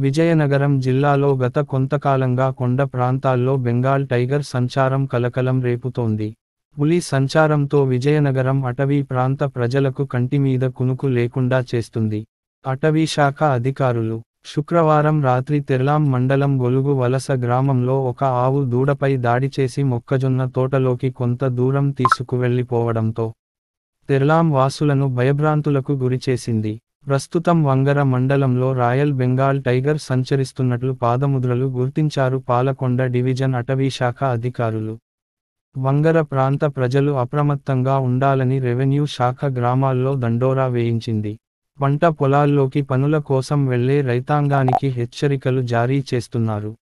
విజయనగరం జిల్లాలో గత కొంతకాలంగా కొండ ప్రాంతాల్లో బెంగాల్ టైగర్ సంచారం కలకలం రేపుతోంది పులి సంచారంతో విజయనగరం అటవీ ప్రాంత ప్రజలకు కంటిమీద కునుకు లేకుండా చేస్తుంది అటవీ శాఖ అధికారులు శుక్రవారం రాత్రి తెర్లాం మండలం గొలుగు వలస గ్రామంలో ఒక ఆవు దూడపై దాడి చేసి మొక్కజొన్న తోటలోకి కొంత దూరం తీసుకువెళ్లిపోవడంతో తెర్లాం వాసులను భయభ్రాంతులకు గురిచేసింది ప్రస్తుతం వంగర మండలంలో రాయల్ బెంగాల్ టైగర్ సంచరిస్తున్నట్లు పాదముద్రలు గుర్తించారు పాలకొండ డివిజన్ అటవీ శాఖ అధికారులు వంగర ప్రాంత ప్రజలు అప్రమత్తంగా ఉండాలని రెవెన్యూ శాఖ గ్రామాల్లో దండోరా వేయించింది పంట పొలాల్లోకి పనుల కోసం వెళ్లే రైతాంగానికి హెచ్చరికలు జారీ చేస్తున్నారు